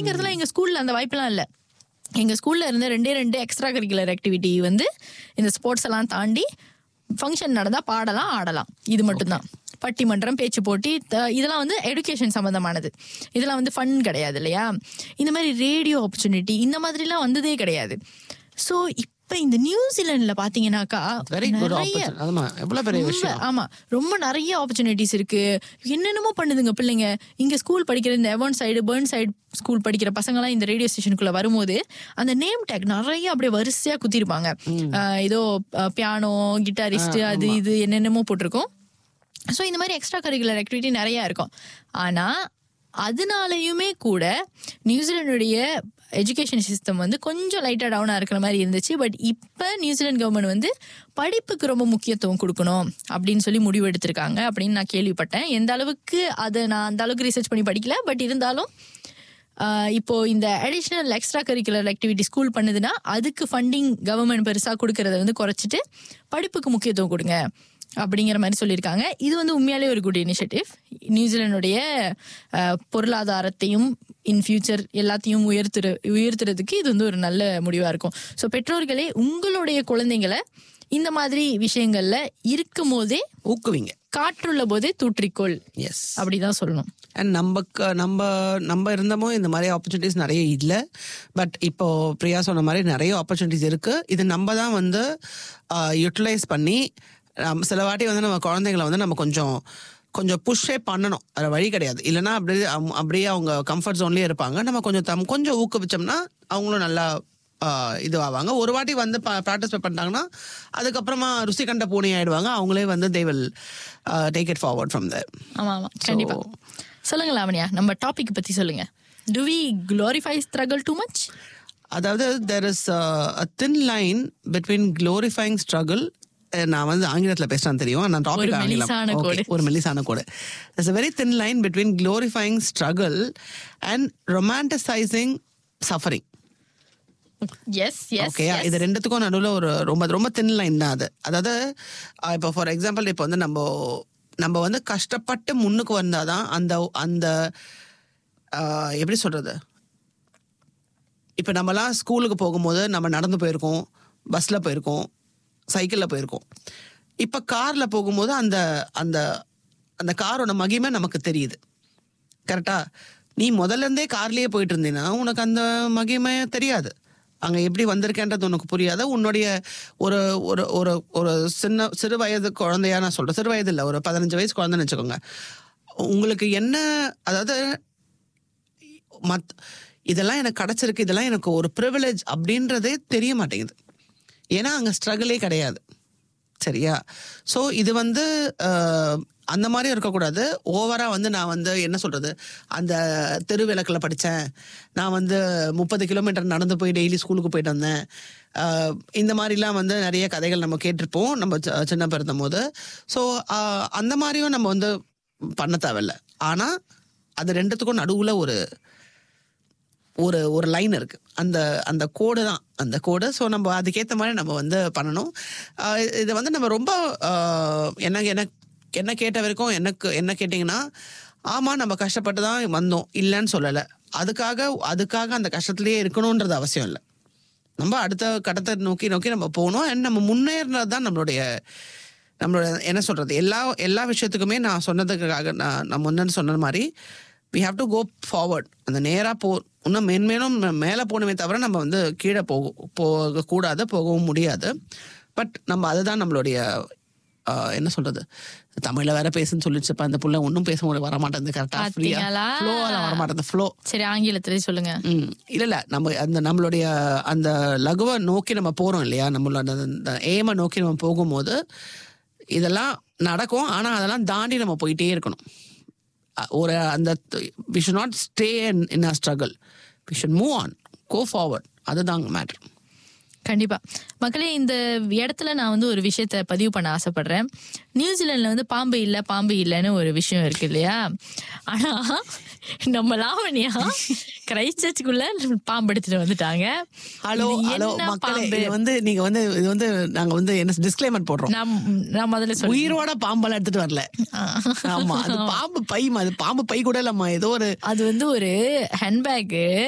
அப்படிங்கறதுலாம் எங்க ஸ்கூல்ல அந்த வாய்ப்பெல்லாம் இல்ல எங்க ஸ்கூல்ல இருந்த ரெண்டே ரெண்டு எக்ஸ்ட்ரா கரிக்குலர் ஆக்டிவிட்டி வந்து இந்த ஸ்போர்ட்ஸ் எல்லாம் தாண்டி ஃபங்க்ஷன் நடந்தா பாடலாம் ஆடலாம் இது மட்டும்தான் பட்டிமன்றம் பேச்சு போட்டி த- இதெல்லாம் வந்து எடுகேஷன் சம்பந்தமானது இதெல்லாம் வந்து ஃபன் கிடையாது இல்லையா இந்த மாதிரி ரேடியோ ஆப்பர்ச்சுனிட்டி இந்த மாதிரிலாம் வந்ததே கிடையாது ஸோ இப்போ இந்த நியூசிலாந்துல பாத்தீங்கன்னாக்கா வெரி குட் நிறைய ஆப்பர்ச்சுனிட்டி அதுமா எவ்வளவு பெரிய ரொம்ப விஷயம் ஆமா ரொம்ப நிறைய ஆப்பர்ச்சுனிட்டிஸ் இருக்கு என்னென்னமோ பண்ணுதுங்க பிள்ளைங்க இங்க ஸ்கூல் படிக்கிற இந்த எவன் சைடு பேர்ன் சைடு ஸ்கூல் படிக்கிற பசங்கலாம் இந்த ரேடியோ ஸ்டேஷனுக்குள்ள வரும்போது அந்த நேம் டேக் நிறைய அப்படியே வரிசையா குத்திருப்பாங்க ஆஹ் ஏதோ பியானோ கிட்டாரிஸ்ட் அது இது என்னென்னமோ போட்டிருக்கோம் ஸோ இந்த மாதிரி எக்ஸ்ட்ரா கரிக்குலர் ஆக்டிவிட்டி நிறைய இருக்கும் ஆனா அதனாலயுமே கூட நியூசிலாண்டுடைய எஜுகேஷன் சிஸ்டம் வந்து கொஞ்சம் லைட்டாக டவுனாக இருக்கிற மாதிரி இருந்துச்சு பட் இப்போ நியூசிலாந்து கவர்மெண்ட் வந்து படிப்புக்கு ரொம்ப முக்கியத்துவம் கொடுக்கணும் அப்படின்னு சொல்லி முடிவு எடுத்திருக்காங்க அப்படின்னு நான் கேள்விப்பட்டேன் எந்த அளவுக்கு அதை நான் அந்த அளவுக்கு ரிசர்ச் பண்ணி படிக்கல பட் இருந்தாலும் ஆஹ் இப்போ இந்த additional extra curricular activity school பண்ணுதுன்னா அதுக்கு ஃபண்டிங் கவர்மெண்ட் பெருசாக கொடுக்கறத வந்து குறைச்சிட்டு படிப்புக்கு முக்கியத்துவம் கொடுங்க அப்படிங்கிற மாதிரி சொல்லியிருக்காங்க இது வந்து உண்மையாலே ஒரு குட் இனிஷியேட்டிவ் நியூசிலாண்டுடைய ஆஹ், பொருளாதாரத்தையும் இன் ஃபியூச்சர் எல்லாத்தையும் உயர்த்துற உயர்த்துறதுக்கு இது வந்து ஒரு நல்ல முடிவாக இருக்கும் ஸோ பெற்றோர்களே உங்களுடைய குழந்தைங்களை இந்த மாதிரி விஷயங்கள்ல இருக்கும் போதே ஊக்குவிங்க காற்றுள்ள போதே தூற்றிக்கொள் எஸ் அப்படிதான் சொல்லணும் அண்ட் நமக்கு நம்ம நம்ம இருந்தமோ இந்த மாதிரி ஆப்பர்ச்சுனிட்டிஸ் நிறைய இல்லை பட் இப்போ பிரியா சொன்ன மாதிரி நிறைய ஆப்பர்ச்சுனிட்டிஸ் இருக்கு இது நம்ம தான் வந்து யூட்டிலைஸ் பண்ணி நம்ம சில வாட்டி வந்து நம்ம குழந்தைங்களை வந்து நம்ம கொஞ்சம் கொஞ்சம் புஷ்ஷே பண்ணணும் அது வழி கிடையாது இல்லைன்னா அப்படியே அவங்க- அப்படியே அவங்க கம்ஃபர்ட் ஜோன்லேயே இருப்பாங்க நம்ம கொஞ்சம் தம் கொஞ்சம் ஊக்குவிச்சோம்னா அவங்களும் நல்லா ஆஹ், இது ஆவாங்க ஒரு வாட்டி வந்து ப்ராக்டிஸ் பண்ணிட்டாங்கன்னா அதுக்கப்புறமா ருசி கண்ட பூனை ஆயிடுவாங்க அவங்களே வந்து they will take it forward from there ஆமா ஆமா கண்டிப்பா சொல்லுங்க லாவண்யா நம்ம டாபிக் பத்தி சொல்லுங்க to we glorify struggle too much அதாவது there is a thin line between glorifying struggle நான் வந்து ஆங்கிலத்தில் பேசுறேன் தெரியும் நான் டாபிக் மெல்லிசான ஆங்கிலம் கோடு. Okay, ஒரு மெல்லிசான கோடு it's a very thin line between glorifying struggle and romanticising suffering yes yes okay இது ரெண்டுத்துக்கும் நடுவில் ஒரு ரொம்ப ரொம்ப தின் லைன் தான் அது அதாவது அஹ், இப்போ ஃபார் எக்ஸாம்பிள் இப்போ வந்து நம்ம நம்ம வந்து கஷ்டப்பட்டு முன்னுக்கு வந்தாதான் அந்த அந்த அஹ், எப்படி சொல்றது இப்போ நம்மலாம் ஸ்கூலுக்கு போகும்போது நம்ம நடந்து போயிருக்கோம் பஸ்ஸில் போயிருக்கோம் சைக்கிளில் போயிருக்கோம் இப்போ காரில் போகும்போது அந்த அந்த அந்த காரோட மகிமை நமக்கு தெரியுது கரெக்டா நீ முதல்ல இருந்தே கார்லயே போயிட்டு இருந்தீன்னா உனக்கு அந்த மகிமை தெரியாது அங்க எப்படி வந்திருக்கேன்றது உனக்கு புரியாது உன்னுடைய ஒரு ஒரு ஒரு ஒரு சின்ன சிறு வயது குழந்தையா நான் சொல்றேன் சிறு வயது இல்லை ஒரு பதினஞ்சு வயசு குழந்தைன்னு வச்சுக்கோங்க உங்களுக்கு என்ன அதாவது மத் இதெல்லாம் எனக்கு கிடைச்சிருக்கு இதெல்லாம் எனக்கு ஒரு ப்ரிவிலேஜ் அப்படின்றதே தெரிய மாட்டேங்குது ஏன்னா அங்க ஸ்ட்ரகிளே கிடையாது சரியா ஸோ இது வந்து அஹ், அந்த மாதிரி இருக்கக்கூடாது ஓவரா வந்து நான் வந்து என்ன சொல்றது அந்த தெருவிளக்கில் படித்தேன் நான் வந்து முப்பது கிலோமீட்டர் நடந்து போய் டெய்லி ஸ்கூலுக்கு போயிட்டு வந்தேன் அஹ், இந்த மாதிரிலாம் வந்து நிறைய கதைகள் நம்ம கேட்டிருப்போம் நம்ம சி- சின்ன பிறந்த போது ஸோ அந்த மாதிரியும் நம்ம வந்து பண்ண தேவையில்ல ஆனால் அது ரெண்டுத்துக்கும் நடுவில் ஒரு ஒரு ஒரு லைன் இருக்கு அந்த அந்த கோடு தான் அந்த கோடு ஸோ நம்ம அதுக்கேற்ற மாதிரி நம்ம வந்து பண்ணணும் ஆஹ் இது வந்து நம்ம ரொம்ப ஆஹ் என்ன என்ன என்ன கேட்ட வரைக்கும் எனக்கு என்ன கேட்டிங்கன்னா ஆமாம் நம்ம கஷ்டப்பட்டு தான் வந்தோம் இல்லைன்னு சொல்லலை அதுக்காக அதுக்காக அந்த கஷ்டத்துலேயே இருக்கணுன்றது அவசியம் இல்லை நம்ம அடுத்த கட்டத்தை நோக்கி நோக்கி நம்ம போகணும் அண்ட் நம்ம முன்னேறினது தான் நம்மளுடைய நம்மளோட என்ன சொல்றது எல்லா எல்லா விஷயத்துக்குமே நான் சொன்னதுக்காக நான் நான் முன்னாடி சொன்ன மாதிரி we have to go forward அந்த நேராக போ இன்னும் மென்மேலும் மேலே போகணுமே தவிர நம்ம வந்து கீழே போக போகக்கூடாது போகவும் முடியாது பட் நம்ம அதுதான் நம்மளுடைய ஆஹ், என்ன சொல்றது தமிழ்ல வேற பேசுன்னு சொல்லிச்சுப்ப அந்த புள்ள ஒன்றும் பேச முடிய வர மாட்டேங்குது கரெக்டாக ஃப்ரீயா பாத்தீங்களா? ஃப்ளோவெல்லாம் வர மாட்டேங்குது ஃப்ளோ சரி ஆங்கிலத்திலே சொல்லுங்க ம் இல்ல இல்ல நம்ம அந்த நம்மளுடைய அந்த லகுவை நோக்கி நம்ம போறோம் இல்லையா நம்மளோட அந்த ஏமை நோக்கி நம்ம போகும்போது இதெல்லாம் நடக்கும் ஆனா அதெல்லாம் தாண்டி நம்ம போயிட்டே இருக்கணும் அ- ஒரு அந்த we should not stay in in a struggle we should move on go forward அதுதான் மேட்ரு கண்டிப்பா மக்களே இந்த இடத்துல நான் வந்து ஒரு விஷயத்த பதிவு பண்ண ஆசைப்படுறேன் நியூசிலாந்துல வந்து பாம்பு இல்ல பாம்பு இல்லைன்னு ஒரு விஷயம் இருக்கு இல்லையா ஆனா நம்ம லாவண்யா கிரைஸ்ட் சர்ச்சுக்குள்ள பாம்பு எடுத்துட்டு வந்துட்டாங்க ஹலோ இது ஹலோ என்ன மக்களே பாம்பு இது வந்து நீங்க வந்து இது வந்து நாங்க வந்து என்ன டிஸ்க்ளைமர் போடுறோம் நான் நான் முதல்ல சொல்லி உயிரோட பாம்பெல்லாம் எடுத்துட்டு வரல ஆமா அது பாம்பு பை அது பாம்பு பை கூட இல்லம்மா ஏதோ ஒரு அது வந்து ஒரு ஹேண்ட்பேக்